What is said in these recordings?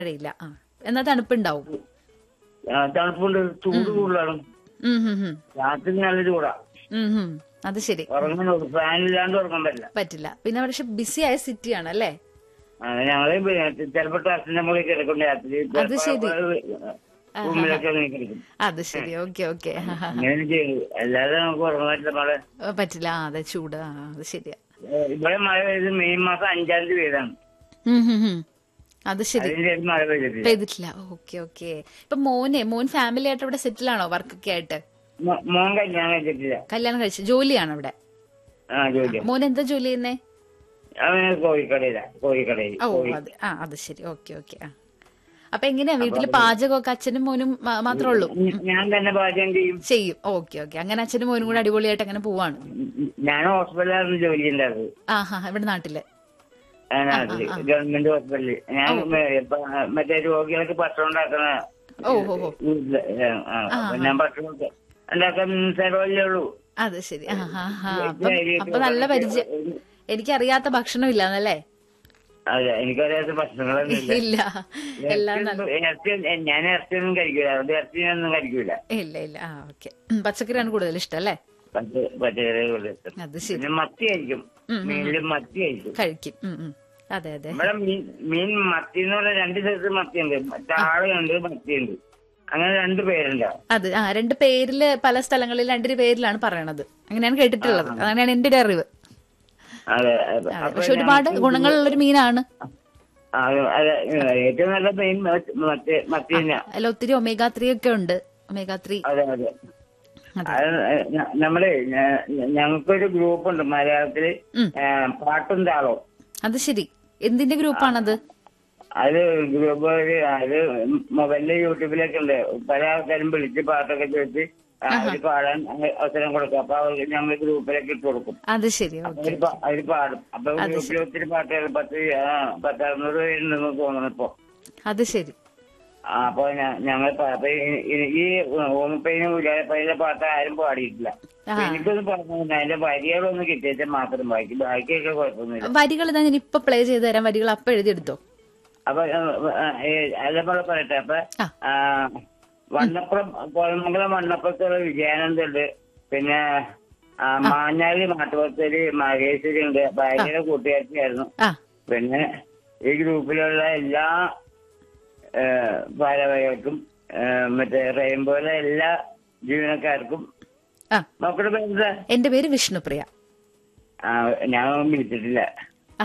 മഴയില്ല ആ എന്നാ തണുപ്പുണ്ടാവും ആ, തണുപ്പുണ്ട് ചൂട് കൂടുതലാണ് ഉം, ഉം, ഉം. രാത്രി നല്ല ചൂടാ ഉം, ഉം. അത് ശരി ഉറങ്ങുന്നു ഫാനില്ലാണ്ട് ഉറങ്ങാൻ പറ്റില്ല പറ്റില്ല പിന്നെ പക്ഷെ ബിസി ആയ സിറ്റിയാണ് അല്ലേ ആ, ഞങ്ങള് പിന്നെ ചിലപ്പോ ടെറസിന്റെ മുകളിൽ കിടക്കും രാത്രി അത് ശരി. റൂമിലൊക്കെ അങ്ങനെ കിടക്കും അത് ശരി ഓക്കെ ഓക്കെ അങ്ങനെ ചെയ്യും അല്ലാതെ നമുക്ക് ഉറങ്ങാൻ പറ്റില്ല മഴ പറ്റില്ല ആ അതെ ചൂട് ആ അത് ശരിയാ ഏ, ഇവിടെ മഴ പെയ്ത് മെയ് മാസം അഞ്ചാം തീയതി പെയ്താണ് ഉം, ഉം, ഉം. അത് ശരി അതിന് ശേഷം മഴ പെയ്തിട്ടില്ല പെയ്തിട്ടില്ല ഓക്കെ ഓക്കെ ഇപ്പൊ മോനെ മോൻ ഫാമിലി ആയിട്ട് ഇവിടെ സെറ്റിൽ ആണോ വർക്കൊക്കെ ആയിട്ട് മോ- മോൻ കല്യാണം കഴിച്ചിട്ടില്ല കല്യാണം കഴിച്ചു ജോലിയാണ് അവിടെ ആ ജോലി മോൻ എന്താ ജോലി ചെയ്യുന്നേ അവന് കോഴിക്കടയില കോഴിക്കടയിൽ ഓ അത് ആ അത് ശരി ഓക്കെ ഓക്കെ ആ അപ്പൊ എങ്ങനെയാ വീട്ടില് പാചകമൊക്കെ അച്ഛനും മോനും മാ- മാത്രമേ ഉള്ളൂ ഞാൻ തന്നെ പാചകം ചെയ്യും ചെയ്യും ഓക്കെ ഓക്കെ അങ്ങനെ അച്ഛനും മോനും കൂടെ അടിപൊളിയായിട്ട് അങ്ങനെ പോവാണ് ഞാൻ ഹോസ്പിറ്റലിലായിരുന്നു ജോലി ഉണ്ടായത് ആ ഹാ ഇവിടെ നാട്ടില് നാട്ടില് ഗവൺമെന്റ് ഹോസ്പിറ്റലിൽ ഞാൻ മ- ഇപ്പൊ മറ്റേ രോഗികൾക്ക് ഭക്ഷണം ഉണ്ടാക്കുന്ന ഓ ഹോ ഹോ വീട്ടില് ആ, അപ്പൊ ഞാൻ ഭക്ഷണം ഉണ്ടാക്കാൻ സ്ഥലമല്ലേ ഉള്ളൂ അത് ശരി ആ ഹാ ഹാ അപ്പൊ അപ്പൊ നല്ല പരിചയം എനിക്കറിയാത്ത ഭക്ഷണം ഇല്ലാന്നല്ലേ അതെ എനിക്കറിയാത്ത ഭക്ഷണങ്ങളൊന്നും ഇല്ല ഇല്ല എല്ലാം നല്ല ഇറച്ചി ഞാൻ ഇറച്ചിയൊന്നും കഴിക്കൂല അതുകൊണ്ട് ഇറച്ചിയൊന്നും കഴിക്കൂല ഇല്ല ഇല്ല ആ ഓക്കെ പച്ചക്കറിയാണ് കൂടുതൽ ഇഷ്ടം അല്ലേ പച്ച പച്ചക്കറികൾ ഇഷ്ടം അത് ശരി പിന്നെ മത്തി കഴിക്കും മീനില് മത്തി കഴിക്കും കഴിക്കും ഉം, ഉം. അതെ അതെ ഇവിടെ മീൻ മീൻ മത്തി എന്ന് പറഞ്ഞാൽ രണ്ട് സ്ഥലത്ത് മത്തിയുണ്ട് ചാളയുണ്ട് മത്തിയുണ്ട് അങ്ങനെ രണ്ട് പേരുണ്ട് അത് ആ രണ്ട് പേരില് പല സ്ഥലങ്ങളിൽ രണ്ട് പേരിലാണ് പറയണത് അങ്ങനെയാണ് കേട്ടിട്ടുള്ളത് അങ്ങനെയാണ് എന്റെ ഒരു അറിവ് അതെ അതെ പക്ഷെ ഒരുപാട് ഗുണങ്ങളുള്ളൊരു മീനാണ് ആ, അതെ ഏറ്റവും നല്ല മീൻ മത്തി- മത്തി മത്തി തന്നെയാ അതിൽ ഒത്തിരി ഒമേഗ ത്രീ ഒക്കെ ഉണ്ട് ഒമേഗ ത്രീ അതെ അതെ അതെ അത് ഞ- നമ്മള് ഞ- ഞങ്ങൾക്കൊരു ഗ്രൂപ്പ് ഉണ്ട് മലയാളത്തില് ഉം. ഏ, പാട്ടും താളവും അത് ശരി എന്തിന്റെ ഗ്രൂപ്പാണത് അത് ഗ്രൂപ്പ് ഒരു അത് മൊബൈലില് യൂട്യൂബിലൊക്കെ ഉണ്ട് പല ആൾക്കാരും വിളിച്ച് പാട്ടൊക്കെ ചോദിച്ച് അവര് പാടാൻ അവസരം കൊടുക്കും അപ്പൊ അവർക്ക് ഞങ്ങൾ ഗ്രൂപ്പിലൊക്കെ ഇട്ട് കൊടുക്കും അത് ശരി ഓക്കെ അവര് പാ- അവര് പാടും അപ്പൊ ഗ്രൂപ്പിൽ ഒത്തിരി പാട്ടുകൾ പത്ത് ആ, പത്തറുന്നൂറ് പേരുണ്ടെന്ന് തോന്നുന്നു ഇപ്പൊ അത് ശരി ആ, അപ്പൊ ഞ- ഞങ്ങൾ പ- അപ്പൊ ഈ- ഈ- ഈ ഓമപ്പയിനും ഉലായപ്പയിലെ പാട്ട് ആരും പാടിയിട്ടില്ല അപ്പൊ എനിക്കൊന്ന് പറഞ്ഞു അതിന്റെ വരികളൊന്നും കിട്ടിയാൽ മാത്രം ബാക്കി ബാക്കിയൊക്കെ കുഴപ്പമൊന്നുമില്ല വരികൾ ഞാൻ ഇപ്പൊ പ്ലേ ചെയ്ത് തരാം വരികൾ അപ്പൊ എഴുതിയെടുത്തോ അപ്പൊ അതേപോലെ പറയട്ടെ അപ്പൊ ആ. ആ, വണ്ണപ്പുറം കോതമംഗലം വണ്ണപ്പുറത്തുള്ള വിജയാനന്ദുണ്ട് പിന്നെ ആ, മാഞ്ഞാലി മാട്ടുപുറത്തേര് മഹേശ്വരി ഉണ്ട് ഭയങ്കര കൂട്ടുകാരിയായിരുന്നു ആ പിന്നെ ഈ ഗ്രൂപ്പിലുള്ള എല്ലാ ഏ, ഭാരവാഹികൾക്കും ഏ, മറ്റേ റെയിൻബോയിലെ എല്ലാ ജീവനക്കാർക്കും ആ മക്കളുടെ പേരെന്താ എന്റെ പേര് വിഷ്ണുപ്രിയ ആ, ഞാൻ വിളിച്ചിട്ടില്ല ആ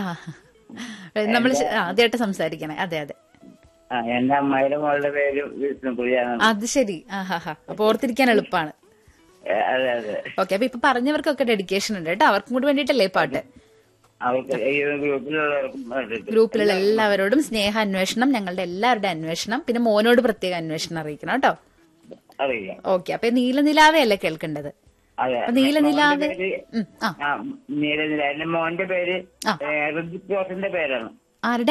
നമ്മൾ ആദ്യമായിട്ട് സംസാരിക്കണേ അതെ അതെ ആ എന്റെ അമ്മായിയുടെ മോളുടെ പേര് വിഷ്ണുപ്രിയാണ് അത് ശരി ആ ഹാ ഹാ അപ്പൊ ഓർത്തിരിക്കാൻ എളുപ്പമാണ് അതെ അതെ ഓക്കെ അപ്പൊ ഇപ്പൊ പറഞ്ഞവർക്കൊക്കെ ഡെഡിക്കേഷൻ ഉണ്ട് കേട്ടോ അവർക്കും കൂടി വേണ്ടിയിട്ടല്ലേ ഈ പാട്ട് അവർക്ക് ഈ ഗ്രൂപ്പിലുള്ളവർക്കും വേണ്ടിയിട്ട്. ഗ്രൂപ്പിലുള്ള എല്ലാവരോടും സ്നേഹ അന്വേഷണം ഞങ്ങളുടെ എല്ലാവരുടെ അന്വേഷണം പിന്നെ മോനോട് പ്രത്യേക അന്വേഷണം അറിയിക്കണം കേട്ടോ അറിയാം ഓക്കെ അപ്പൊ നീലനിലാവയല്ലേ കേൾക്കേണ്ടത് അതെ അപ്പൊ നീലനിലാവ് മോന്റെ പേര് ഉം, ആ ആ നീലനില എന്റെ മോന്റെ പേര് ആ. ഏ, ഋതിക് റോഷന്റെ പേരാണ് ആരുടെ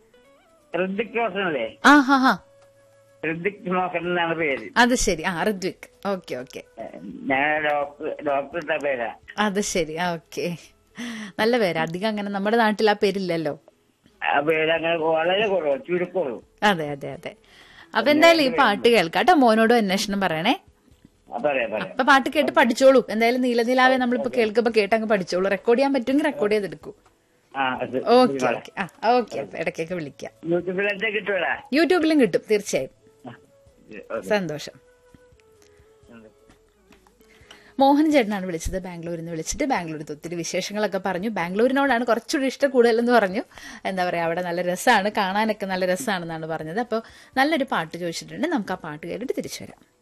ഋതിക് റോഷൻ അല്ലേ ആ ഹാ ഹാ ഋതിക് റോഷൻ എന്നാണ് പേര് അത് ശരി ആ ഋത്വിക് ഓക്കെ ഓക്കെ ഏ, ഞാൻ ഡോക്ടർ ഡോക്ടറുടെ പേരാ അത് ശരി ആ ഓക്കെ നല്ല പേര് അധികം അങ്ങനെ നമ്മുടെ നാട്ടിൽ ആ പേരില്ലല്ലോ ആ പേര് അങ്ങനെ വളരെ കുറവ് ചുരുക്കമുള്ളൂ അതെ അതെ അതെ അപ്പൊ എന്തായാലും ഈ പാട്ട് കേൾക്കാം കേട്ടോ മോനോടും അന്വേഷണം പറയണേ ആ, പറയാം പറയാം അപ്പൊ പാട്ട് കേട്ട് പഠിച്ചോളൂ എന്തായാലും നീലനിലാവെ നമ്മളിപ്പോ കേൾക്കുമ്പോ കേട്ടങ്ങ് പഠിച്ചോളൂ റെക്കോർഡ് ചെയ്യാൻ പറ്റുമെങ്കിൽ റെക്കോർഡ് ചെയ്തെടുക്കൂ ആ അത് ഓക്കെ ഓക്കെ ആ ഓക്കെ അപ്പൊ ഇടയ്ക്കൊക്കെ വിളിക്കാം യൂട്യൂബിലത്തെ കിട്ടൂടാ യൂട്യൂബിലും കിട്ടും തീർച്ചയായും സന്തോഷം മോഹൻ ചേട്ടനാണ് വിളിച്ചത് ബാംഗ്ലൂരിൽ നിന്ന് വിളിച്ചിട്ട് ബാംഗ്ലൂരിൽ ഒത്തിരി വിശേഷങ്ങളൊക്കെ പറഞ്ഞു ബാംഗ്ലൂരിനോടാണ് കുറച്ചുകൂടി ഇഷ്ടം കൂടുതലെന്ന് പറഞ്ഞു എന്താ പറയുക അവിടെ നല്ല രസമാണ് കാണാനൊക്കെ നല്ല രസമാണെന്നാണ് പറഞ്ഞത് അപ്പോൾ നല്ലൊരു പാട്ട് ചോദിച്ചിട്ടുണ്ട് നമുക്ക് ആ പാട്ട് കേട്ടിട്ട് തിരിച്ചു വരാം